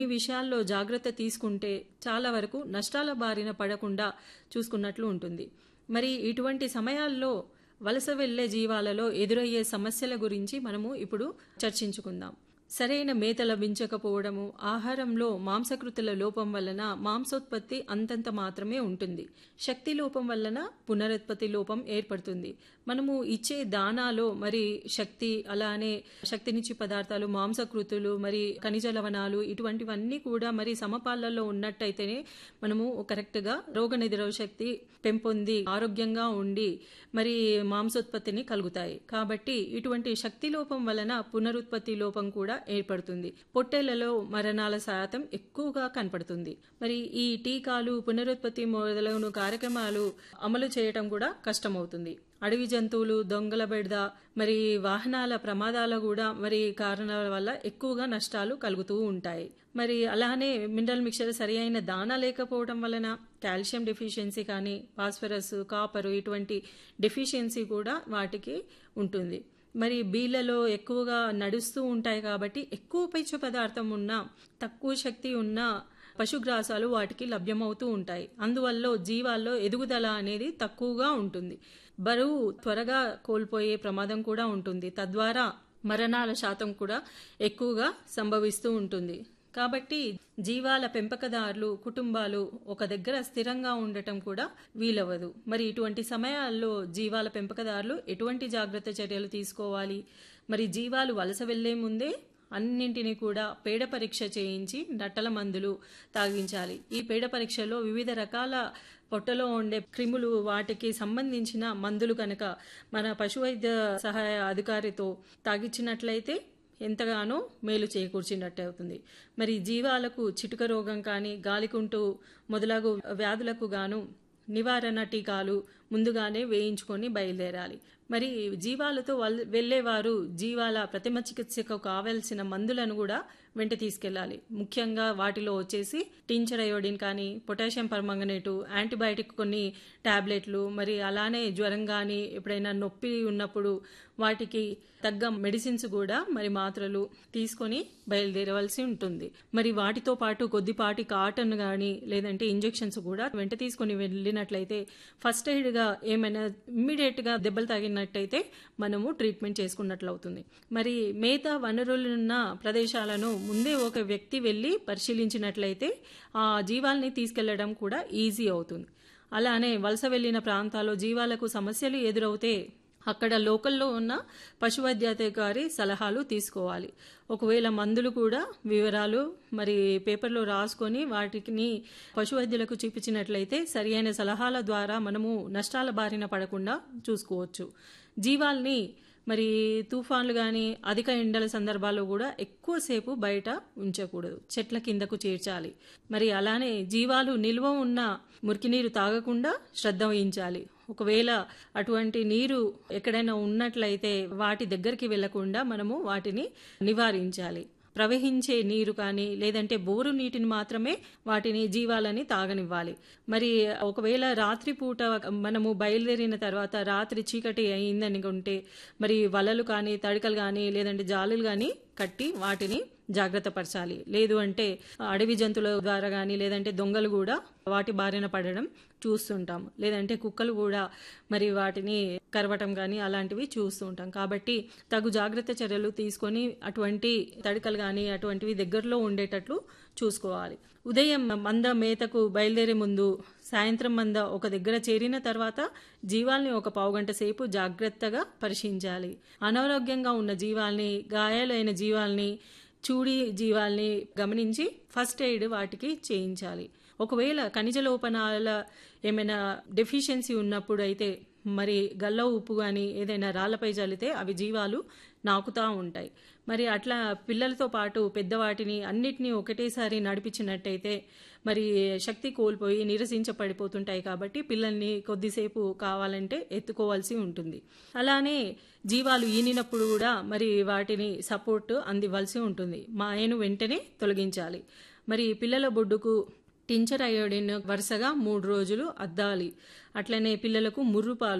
ఈ విషయాల్లో జాగ్రత్త తీసుకుంటే చాలా వరకు నష్టాల బారిన పడకుండా చూసుకున్నట్లు ఉంటుంది మరి ఇటువంటి సమయాల్లో వలస వెళ్లే జీవాలలో ఎదురయ్యే సమస్యల గురించి మనము ఇప్పుడు చర్చించుకుందాం సరైన మేత లభించకపోవడము ఆహారంలో మాంసకృతుల లోపం వలన మాంసోత్పత్తి అంతంత మాత్రమే ఉంటుంది శక్తి లోపం వలన పునరుత్పత్తి లోపం ఏర్పడుతుంది మనము ఇచ్చే దానాలో మరి శక్తి అలానే శక్తినిచ్చి పదార్థాలు మాంసకృతులు మరి ఖనిజ లవణాలు ఇటువంటివన్నీ కూడా మరి సమపాలలో ఉన్నట్టయితేనే మనము కరెక్ట్గా రోగనిరోధక శక్తి పెంపొంది ఆరోగ్యంగా ఉండి మరి మాంసోత్పత్తిని కలుగుతాయి కాబట్టి ఇటువంటి శక్తి లోపం వలన పునరుత్పత్తి లోపం కూడా ఏర్పడుతుంది పొట్టేళ్లలో మరణాల శాతం ఎక్కువగా కనపడుతుంది మరి ఈ టీకాలు పునరుత్పత్తి మొదలగు కార్యక్రమాలు అమలు చేయటం కూడా కష్టమవుతుంది అడవి జంతువులు దొంగల బెడద మరి వాహనాల ప్రమాదాల కూడా మరి కారణాల వల్ల ఎక్కువగా నష్టాలు కలుగుతూ ఉంటాయి మరి అలానే మినరల్ మిక్చర్ సరి అయిన దానా లేకపోవడం వలన కాల్షియం డెఫిషియన్సీ కానీ ఫాస్ఫరస్ కాపరు ఇటువంటి డెఫిషియన్సీ కూడా వాటికి ఉంటుంది మరి బీళ్ళలో ఎక్కువగా నడుస్తూ ఉంటాయి కాబట్టి ఎక్కువ పైచు పదార్థం ఉన్న తక్కువ శక్తి ఉన్న పశుగ్రాసాలు వాటికి లభ్యమవుతూ ఉంటాయి అందువల్ల జీవాల్లో ఎదుగుదల అనేది తక్కువగా ఉంటుంది బరువు త్వరగా కోల్పోయే ప్రమాదం కూడా ఉంటుంది తద్వారా మరణాల శాతం కూడా ఎక్కువగా సంభవిస్తూ ఉంటుంది కాబట్టి జీవాల పెంపకదారులు కుటుంబాలు ఒక దగ్గర స్థిరంగా ఉండటం కూడా వీలవదు మరి ఇటువంటి సమయాల్లో జీవాల పెంపకదారులు ఎటువంటి జాగ్రత్త చర్యలు తీసుకోవాలి మరి జీవాలు వలస వెళ్లే ముందే అన్నింటినీ కూడా పేడ పరీక్ష చేయించి నట్టల మందులు తాగించాలి ఈ పేడ పరీక్షలో వివిధ రకాల పొట్టలో ఉండే క్రిములు వాటికి సంబంధించిన మందులు కనుక మన పశువైద్య సహాయ అధికారితో తాగించినట్లయితే ఎంతగానో మేలు చేకూర్చినట్టు అవుతుంది మరి జీవాలకు చిటుక రోగం కానీ గాలికుంటు మొదలగు వ్యాధులకు గాను నివారణ టీకాలు ముందుగానే వేయించుకొని బయలుదేరాలి మరి జీవాలతో వెళ్లేవారు జీవాల ప్రతిమ చికిత్సకు కావలసిన మందులను కూడా వెంట తీసుకెళ్లాలి ముఖ్యంగా వాటిలో వచ్చేసి టించర్ అయోడిన్ కానీ పొటాషియం పర్మంగనేటు యాంటీబయాటిక్ కొన్ని టాబ్లెట్లు మరి అలానే జ్వరం కానీ ఎప్పుడైనా నొప్పి ఉన్నప్పుడు వాటికి తగ్గ మెడిసిన్స్ కూడా మరి మాత్రలు తీసుకొని బయలుదేరవలసి ఉంటుంది మరి వాటితో పాటు కొద్దిపాటి కాటన్ కానీ లేదంటే ఇంజెక్షన్స్ కూడా వెంట తీసుకొని వెళ్ళినట్లయితే ఫస్ట్ ఎయిడ్గా ఏమైనా ఇమ్మీడియట్గా దెబ్బలు తాగినట్టయితే మనము ట్రీట్మెంట్ చేసుకున్నట్లు అవుతుంది మరి మిగతా వనరులున్న ప్రదేశాలను ముందే ఒక వ్యక్తి వెళ్ళి పరిశీలించినట్లయితే ఆ జీవాల్ని తీసుకెళ్లడం కూడా ఈజీ అవుతుంది అలానే వలస వెళ్లిన ప్రాంతాల్లో జీవాలకు సమస్యలు ఎదురవుతే అక్కడ లోకల్లో ఉన్న పశువైద్యాధికారి సలహాలు తీసుకోవాలి ఒకవేళ మందులు కూడా వివరాలు మరి పేపర్లో రాసుకొని వాటిని పశువైద్యులకు చూపించినట్లయితే సరియైన సలహాల ద్వారా మనము నష్టాల బారిన పడకుండా చూసుకోవచ్చు జీవాల్ని మరి తుఫాన్లు కానీ అధిక ఎండల సందర్భాల్లో కూడా ఎక్కువసేపు బయట ఉంచకూడదు చెట్ల కిందకు చేర్చాలి మరి అలానే జీవాలు నిల్వ ఉన్న మురికి నీరు తాగకుండా శ్రద్ధ వహించాలి ఒకవేళ అటువంటి నీరు ఎక్కడైనా ఉన్నట్లయితే వాటి దగ్గరికి వెళ్లకుండా మనము వాటిని నివారించాలి ప్రవహించే నీరు కానీ లేదంటే బోరు నీటిని మాత్రమే వాటిని జీవాలని తాగనివ్వాలి మరి ఒకవేళ రాత్రిపూట మనము బయలుదేరిన తర్వాత రాత్రి చీకటి అయిందనుకుంటే మరి వలలు కానీ తడికలు కానీ లేదంటే జాలులు కానీ కట్టి వాటిని జాగ్రత్త పరచాలి లేదు అంటే అడవి జంతువుల ద్వారా కానీ లేదంటే దొంగలు కూడా వాటి బారిన పడడం చూస్తుంటాం లేదంటే కుక్కలు కూడా మరి వాటిని కరవటం కానీ అలాంటివి చూస్తూ ఉంటాం కాబట్టి తగు జాగ్రత్త చర్యలు తీసుకొని అటువంటి తడికలు కానీ అటువంటివి దగ్గరలో ఉండేటట్లు చూసుకోవాలి ఉదయం మంద మేతకు బయలుదేరే ముందు సాయంత్రం మంద ఒక దగ్గర చేరిన తర్వాత జీవాల్ని ఒక పావుగంట సేపు జాగ్రత్తగా పరిశీలించాలి అనారోగ్యంగా ఉన్న జీవాల్ని గాయాలైన జీవాల్ని చూడి జీవాల్ని గమనించి ఫస్ట్ ఎయిడ్ వాటికి చేయించాలి ఒకవేళ ఖనిజ లోపనాల ఏమైనా డెఫిషియన్సీ ఉన్నప్పుడు అయితే మరి గల్ల ఉప్పు కానీ ఏదైనా రాళ్లపై చల్లితే అవి జీవాలు నాకుతా ఉంటాయి మరి అట్లా పిల్లలతో పాటు పెద్దవాటిని అన్నిటినీ ఒకటేసారి నడిపించినట్టయితే మరి శక్తి కోల్పోయి నిరసించబడిపోతుంటాయి కాబట్టి పిల్లల్ని కొద్దిసేపు కావాలంటే ఎత్తుకోవాల్సి ఉంటుంది అలానే జీవాలు ఈనినప్పుడు కూడా మరి వాటిని సపోర్ట్ అందివ్వాల్సి ఉంటుంది మాయను వెంటనే తొలగించాలి మరి పిల్లల బొడ్డుకు టించర్ అయోడిన్ వరుసగా మూడు రోజులు అద్దాలి అట్లనే పిల్లలకు ముర్రుపాలు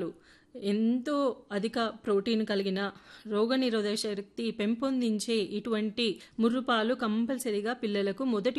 ఎంతో అధిక ప్రోటీన్ కలిగిన రోగనిరోధక శక్తి పెంపొందించే ఇటువంటి ముర్రుపాలు కంపల్సరీగా పిల్లలకు మొదటి